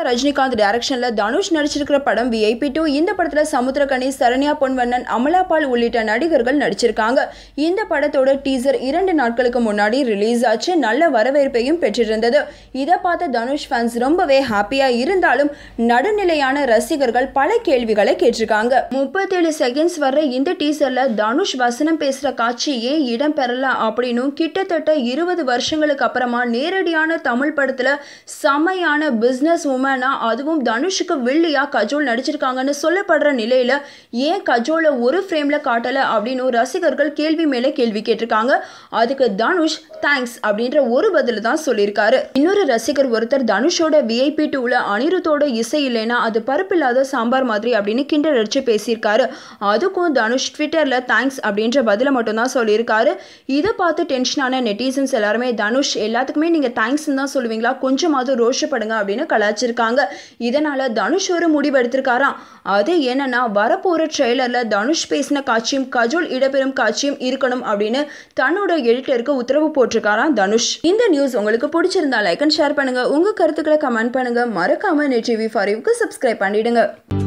ரஜினிகாந்த் டைரக்ஷன்ல தனுஷ் நடிச்சிருக்கிற படம் VIP two இந்த படத்துல சமுத்திரகனி சரண்யா பொன்வண்ணன் அமலா பால் உள்ளிட்ட நடிகர்கள் நடிச்சிருக்காங்க இந்த படத்தோட டீசர் இரண்டு நாட்களுக்கு முன்னாடி ரிலீஸ் ஆச்சு நல்ல வரவேற்பையும் பெற்றிருந்தது இதை பார்த்த தனுஷ் ஃபேன்ஸ் ரொம்பவே ஹாப்பியா இருந்தாலும் நடுநிலையான ரசிகர்கள் பல கேள்விகளை கேட்டிருக்காங்க முப்பத்தேழு செகண்ட்ஸ் வர்ற இந்த டீசர்ல தனுஷ் வசனம் பேசுற காட்சி ஏன் இடம் பெறல அப்படின்னும் கிட்டத்தட்ட இருபது வருஷங்களுக்கு அப்புறமா நேரடியான தமிழ் படத்துல செமையான பிசினஸ் உமனா அதுவும் தனுஷுக்கு வெள்ளியா கஜோல் நடிச்சிருக்காங்கன்னு சொல்லப்படுற நிலையில ஏன் கஜோலை ஒரு ஃப்ரேம்ல காட்டல அப்படின்னு ரசிகர்கள் கேள்வி மேல கேள்வி கேட்டிருக்காங்க அதுக்கு தனுஷ் தேங்க்ஸ் அப்படின்ற ஒரு பதில் தான் சொல்லியிருக்காரு இன்னொரு ரசிகர் ஒருத்தர் தனுஷோட விஐபி டூல அனிருத்தோட இசை இல்லைன்னா அது பருப்பில்லாத சாம்பார் மாதிரி அப்படின்னு கிண்டல் அடிச்சு பேசியிருக்காரு அதுக்கும் தனுஷ் ட்விட்டர்ல தேங்க்ஸ் அப்படின்ற பதிலை மட்டும் தான் சொல்லியிருக்காரு இதை பார்த்து டென்ஷனான நெட்டிசன்ஸ் எல்லாருமே தனுஷ் எல்லாத்துக்குமே நீங்க தேங்க்ஸ் தான் சொல்லுவீங்களா கொஞ்சமாவது ரோஷப்படுங்க அப்படின்னு கலாச்சிருக்காங்க இதனால தனுஷ் ஒரு முடிவு எடுத்திருக்காராம் அது என்னன்னா வரப்போற ட்ரெய்லர்ல தனுஷ் பேசின காட்சியும் கஜோல் இடம்பெறும் காட்சியும் இருக்கணும் அப்படின்னு தன்னோட எடிட்டருக்கு உத்தரவு போட்டிருக்காராம் தனுஷ் இந்த நியூஸ் உங்களுக்கு பிடிச்சிருந்தா லைக் அண்ட் ஷேர் பண்ணுங்க உங்க கருத்துக்களை கமெண்ட் பண்ணுங்க மறக்காம நெட் டிவி ஃபார் சப்ஸ்கிரைப் பண்ணிடுங்க